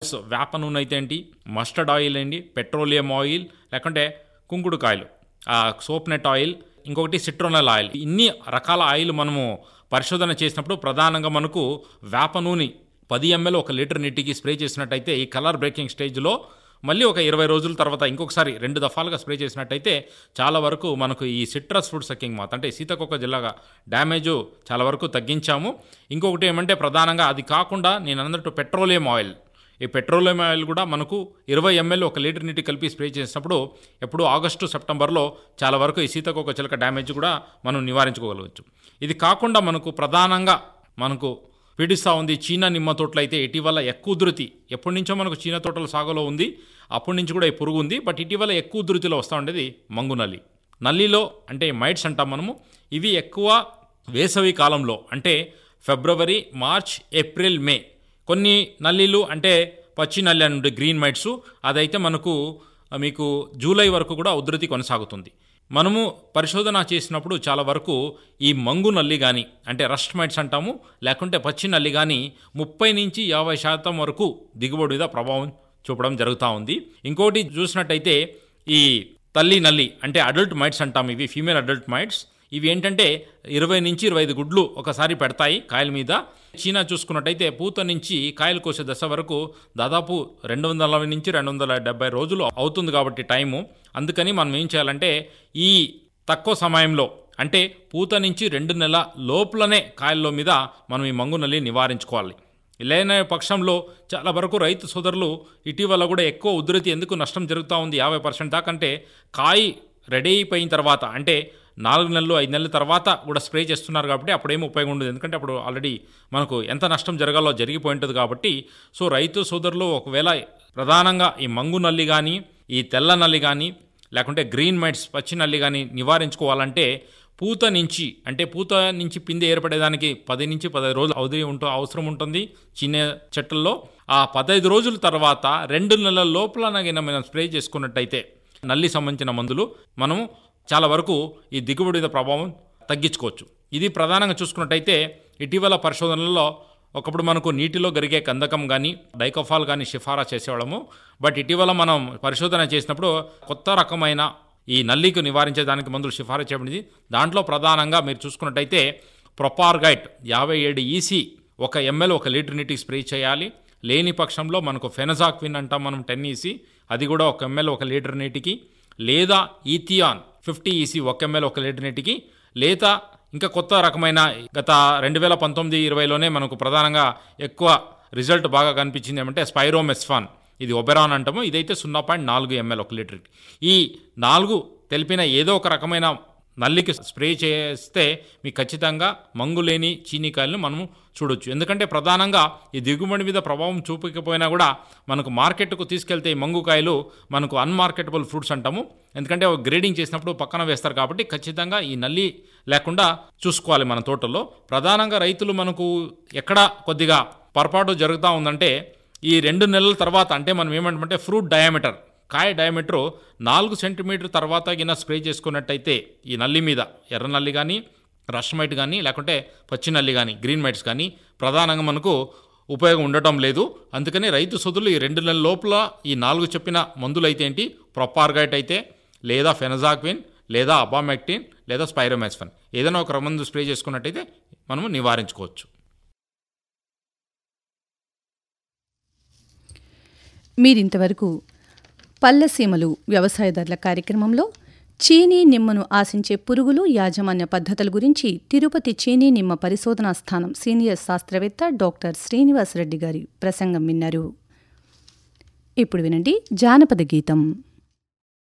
so వేప నూనె అయితే ఏంటి మస్టర్డ్ ఆయిల్ ఏంటి పెట్రోలియం ఆయిల్ లేకుంటే కుంకుడుకాయలు ఆ సోప్ నెట్ ఆయిల్ ఇంకొకటి సిట్రోనల్ ఆయిల్ ఇన్ని రకాల ఆయిల్ మనము పరిశోధన చేసినప్పుడు ప్రధానంగా మనకు వేప నూనె పది ఎంఎల్ ఒక లీటర్ నీటికి స్ప్రే చేసినట్టయితే ఈ కలర్ బ్రేకింగ్ స్టేజ్లో మళ్ళీ ఒక ఇరవై రోజుల తర్వాత ఇంకొకసారి రెండు దఫాలుగా స్ప్రే చేసినట్టయితే చాలా వరకు మనకు ఈ సిట్రస్ ఫ్రూట్ సక్కింగ్ మాత్ అంటే సీతకొక జిల్లాగా డ్యామేజ్ చాలా వరకు తగ్గించాము ఇంకొకటి ఏమంటే ప్రధానంగా అది కాకుండా నేను అన్నట్టు పెట్రోలియం ఆయిల్ ఈ పెట్రోలియం ఆయిల్ కూడా మనకు ఇరవై ఎంఎల్ ఒక లీటర్ నీటి కలిపి స్ప్రే చేసినప్పుడు ఎప్పుడు ఆగస్టు సెప్టెంబర్లో చాలా వరకు ఈ సీతకొక చిలక డ్యామేజ్ కూడా మనం నివారించుకోగలవచ్చు ఇది కాకుండా మనకు ప్రధానంగా మనకు పీడిస్తూ ఉంది చీనా నిమ్మ తోటలు అయితే ఇటీవల ఎక్కువ ఉధృతి ఎప్పటి నుంచో మనకు చీనా తోటల సాగులో ఉంది అప్పటి నుంచి కూడా ఈ పురుగు ఉంది బట్ ఇటీవల ఎక్కువ ఉధృతిలో వస్తూ ఉండేది మంగు నల్లి నల్లిలో అంటే మైట్స్ అంటాం మనము ఇవి ఎక్కువ వేసవి కాలంలో అంటే ఫిబ్రవరి మార్చ్ ఏప్రిల్ మే కొన్ని నల్లీలు అంటే పచ్చి నల్లి అని ఉండే గ్రీన్ మైట్స్ అదైతే మనకు మీకు జూలై వరకు కూడా ఉధృతి కొనసాగుతుంది మనము పరిశోధన చేసినప్పుడు చాలా వరకు ఈ మంగు నల్లి కానీ అంటే రస్ట్ మైట్స్ అంటాము లేకుంటే పచ్చి నల్లి కానీ ముప్పై నుంచి యాభై శాతం వరకు దిగుబడి మీద ప్రభావం చూపడం జరుగుతూ ఉంది ఇంకోటి చూసినట్టయితే ఈ తల్లి నల్లి అంటే అడల్ట్ మైట్స్ అంటాం ఇవి ఫీమేల్ అడల్ట్ మైట్స్ ఇవి ఏంటంటే ఇరవై నుంచి ఇరవై ఐదు గుడ్లు ఒకసారి పెడతాయి కాయల మీద చీనా చూసుకున్నట్టయితే పూత నుంచి కాయలు కోసే దశ వరకు దాదాపు రెండు వందల నలభై నుంచి రెండు వందల డెబ్బై రోజులు అవుతుంది కాబట్టి టైము అందుకని మనం ఏం చేయాలంటే ఈ తక్కువ సమయంలో అంటే పూత నుంచి రెండు నెలల లోపలనే కాయల్లో మీద మనం ఈ మంగు నల్లి నివారించుకోవాలి లేని పక్షంలో చాలా వరకు రైతు సోదరులు ఇటీవల కూడా ఎక్కువ ఉధృతి ఎందుకు నష్టం జరుగుతూ ఉంది యాభై పర్సెంట్ దాకా అంటే కాయ రెడీ అయిపోయిన తర్వాత అంటే నాలుగు నెలలు ఐదు నెలల తర్వాత కూడా స్ప్రే చేస్తున్నారు కాబట్టి అప్పుడేమీ ఉపయోగం ఉండదు ఎందుకంటే అప్పుడు ఆల్రెడీ మనకు ఎంత నష్టం జరగాలో జరిగిపోయి ఉంటుంది కాబట్టి సో రైతు సోదరులు ఒకవేళ ప్రధానంగా ఈ మంగు నల్లి కానీ ఈ తెల్ల నల్లి కానీ లేకుంటే గ్రీన్ మైట్స్ పచ్చి నల్లి కానీ నివారించుకోవాలంటే పూత నుంచి అంటే పూత నుంచి పిందె ఏర్పడేదానికి పది నుంచి పదహైదు రోజులు అవధి ఉంటూ అవసరం ఉంటుంది చిన్న చెట్లలో ఆ పదహైదు రోజుల తర్వాత రెండు నెలల లోపల మనం స్ప్రే చేసుకున్నట్టయితే నల్లి సంబంధించిన మందులు మనము చాలా వరకు ఈ దిగుబడి మీద ప్రభావం తగ్గించుకోవచ్చు ఇది ప్రధానంగా చూసుకున్నట్టయితే ఇటీవల పరిశోధనలలో ఒకప్పుడు మనకు నీటిలో గరిగే కందకం కానీ డైకోఫాల్ కానీ సిఫారా చేసేవాళ్ళము బట్ ఇటీవల మనం పరిశోధన చేసినప్పుడు కొత్త రకమైన ఈ నల్లికి నివారించేదానికి మందులు సిఫారసు చేయబడింది దాంట్లో ప్రధానంగా మీరు చూసుకున్నట్టయితే ప్రొపార్గైట్ యాభై ఏడు ఈసీ ఒక ఎంఎల్ ఒక లీటర్ నీటికి స్ప్రే చేయాలి లేని పక్షంలో మనకు ఫెనజాక్విన్ అంటాం మనం టెన్ ఈసీ అది కూడా ఒక ఎంఎల్ ఒక లీటర్ నీటికి లేదా ఈథియాన్ ఫిఫ్టీ ఈసీ ఒక ఎంఎల్ ఒక లీటర్ నీటికి లేదా ఇంకా కొత్త రకమైన గత రెండు వేల పంతొమ్మిది ఇరవైలోనే మనకు ప్రధానంగా ఎక్కువ రిజల్ట్ బాగా కనిపించింది ఏమంటే స్పైరోమెస్ఫాన్ ఇది ఒబెరాన్ అంటాము ఇదైతే సున్నా పాయింట్ నాలుగు ఎంఎల్ ఒక లీటర్కి ఈ నాలుగు తెలిపిన ఏదో ఒక రకమైన నల్లికి స్ప్రే చేస్తే మీకు ఖచ్చితంగా మంగు లేని చీనీకాయలను మనము చూడొచ్చు ఎందుకంటే ప్రధానంగా ఈ దిగుబడి మీద ప్రభావం చూపకపోయినా కూడా మనకు మార్కెట్కు తీసుకెళ్తే ఈ మంగుకాయలు మనకు అన్మార్కెటబుల్ ఫ్రూట్స్ అంటాము ఎందుకంటే గ్రేడింగ్ చేసినప్పుడు పక్కన వేస్తారు కాబట్టి ఖచ్చితంగా ఈ నల్లి లేకుండా చూసుకోవాలి మన తోటల్లో ప్రధానంగా రైతులు మనకు ఎక్కడ కొద్దిగా పొరపాటు జరుగుతూ ఉందంటే ఈ రెండు నెలల తర్వాత అంటే మనం ఏమంటామంటే ఫ్రూట్ డయామీటర్ కాయ డయామీటర్ నాలుగు సెంటీమీటర్ తర్వాత గిన స్ప్రే చేసుకున్నట్టయితే ఈ నల్లి మీద ఎర్ర నల్లి కానీ రష్ మైట్ కానీ లేకుంటే పచ్చి నల్లి కానీ గ్రీన్ మైట్స్ కానీ ప్రధానంగా మనకు ఉపయోగం ఉండటం లేదు అందుకని రైతు సోదరులు ఈ రెండు నెలల లోపల ఈ నాలుగు చెప్పిన మందులు అయితే ఏంటి ప్రొపార్గైట్ అయితే లేదా ఫెనజాక్విన్ లేదా అబామెక్టిన్ లేదా స్పైరోమెస్ఫన్ ఏదైనా ఒక మందు స్ప్రే చేసుకున్నట్టయితే మనము నివారించుకోవచ్చు మీరింతవరకు పల్లెసీమలు వ్యవసాయదారుల కార్యక్రమంలో చీనీ నిమ్మను ఆశించే పురుగులు యాజమాన్య పద్ధతుల గురించి తిరుపతి చీనీ నిమ్మ పరిశోధనా స్థానం సీనియర్ శాస్త్రవేత్త డాక్టర్ శ్రీనివాసరెడ్డి గారి ప్రసంగం విన్నారు ఇప్పుడు వినండి జానపద గీతం